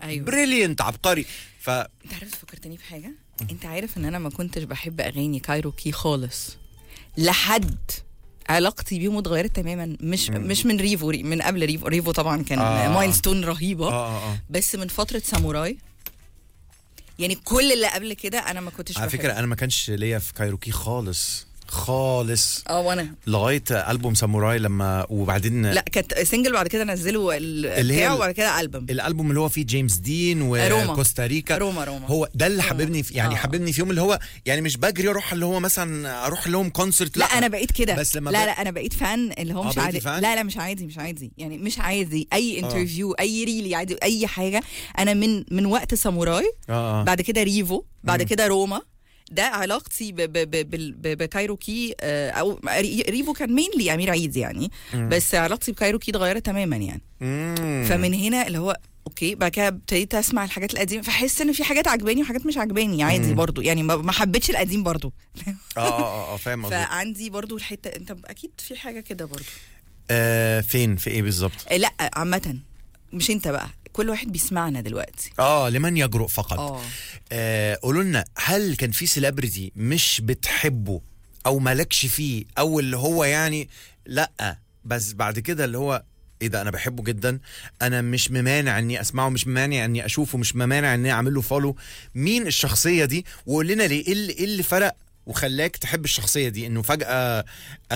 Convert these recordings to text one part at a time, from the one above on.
أيوة. بريليانت عبقري ف انت عارف فكرتني في حاجه انت عارف ان انا ما كنتش بحب اغاني كايروكي خالص لحد علاقتي بيهم اتغيرت تماما مش مش من ريفو ري- من قبل ريفو ريفو طبعا كان آه. آه. مايلستون رهيبه اه اه اه بس من فتره ساموراي يعني كل اللي قبل كده انا ما كنتش على بحب. فكره انا ما كانش ليا في كايروكي خالص خالص اه وانا لغايه البوم ساموراي لما وبعدين لا كانت سنجل بعد كده نزلوا ال- اللي هي بتاعه ال- وبعد كده البوم الالبوم اللي هو فيه جيمس دين روما. وكوستاريكا روما روما هو ده اللي روما. حببني في يعني آه. حببني فيهم اللي هو يعني مش بجري اروح اللي هو مثلا اروح لهم كونسرت لا, انا بقيت كده بس لما لا ب- لا انا بقيت فان اللي هو آه، مش بقيتي عادي فان؟ لا لا مش عادي مش عادي يعني مش عادي اي انترفيو اي ريلي عادي اي حاجه انا من من وقت ساموراي اه اه بعد كده ريفو بعد كده روما ده علاقتي ب- ب- ب- بال- ب- بكايروكي آه، او ري- ريفو كان مينلي امير عيد يعني بس علاقتي بكايروكي اتغيرت تماما يعني مم. فمن هنا اللي هو اوكي بعد كده ابتديت اسمع الحاجات القديمه فحس ان في حاجات عجباني وحاجات مش عجباني عادي برضو يعني ما ما حبيتش القديم برضو اه اه اه فاهم قصدك فعندي برضو الحته انت اكيد في حاجه كده برضو آه فين في ايه بالظبط آه، لا عامه مش انت بقى كل واحد بيسمعنا دلوقتي اه لمن يجرؤ فقط اه آه قولوا لنا هل كان في سيلبرتي مش بتحبه او مالكش فيه او اللي هو يعني لا بس بعد كده اللي هو ايه ده انا بحبه جدا انا مش ممانع اني اسمعه مش ممانع اني اشوفه مش ممانع اني اعمل له فولو مين الشخصيه دي وقول لنا ليه ايه اللي, إيه اللي فرق وخلاك تحب الشخصيه دي انه فجاه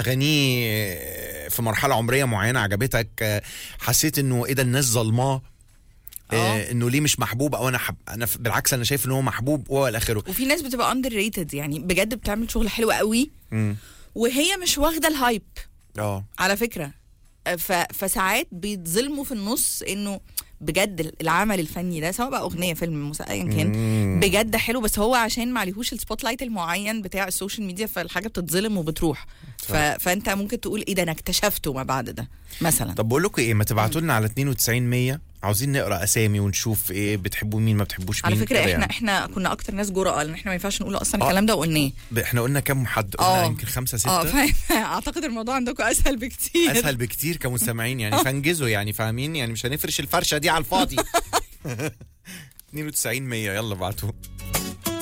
اغانيه في مرحله عمريه معينه عجبتك آه، حسيت انه ايه ده الناس ظلماه آه. آه انه ليه مش محبوب او انا حب انا ف- بالعكس انا شايف ان هو محبوب والى اخره وفي ناس بتبقى اندر ريتد يعني بجد بتعمل شغل حلو قوي مم. وهي مش واخده الهايب اه على فكره ف... فساعات بيتظلموا في النص انه بجد العمل الفني ده سواء بقى اغنيه فيلم مسا ايا كان مم. بجد حلو بس هو عشان ما عليهوش السبوت لايت المعين بتاع السوشيال ميديا فالحاجه بتتظلم وبتروح ف... فانت ممكن تقول ايه ده انا اكتشفته ما بعد ده مثلا طب بقول لكم ايه ما تبعتوا لنا على 92 100 عاوزين نقرا اسامي ونشوف ايه بتحبوا مين ما بتحبوش على مين فكره كده احنا يعني. احنا كنا اكتر ناس جرأة لان احنا ما ينفعش نقول اصلا آه. الكلام ده وقلناه ب- احنا قلنا كام حد قلنا آه. يمكن خمسة ستة اه فاهم اعتقد الموضوع عندكم اسهل بكتير اسهل بكتير كمستمعين يعني فانجزوا يعني فاهمين يعني مش هنفرش الفرشه دي على الفاضي 92 100 يلا بعتوا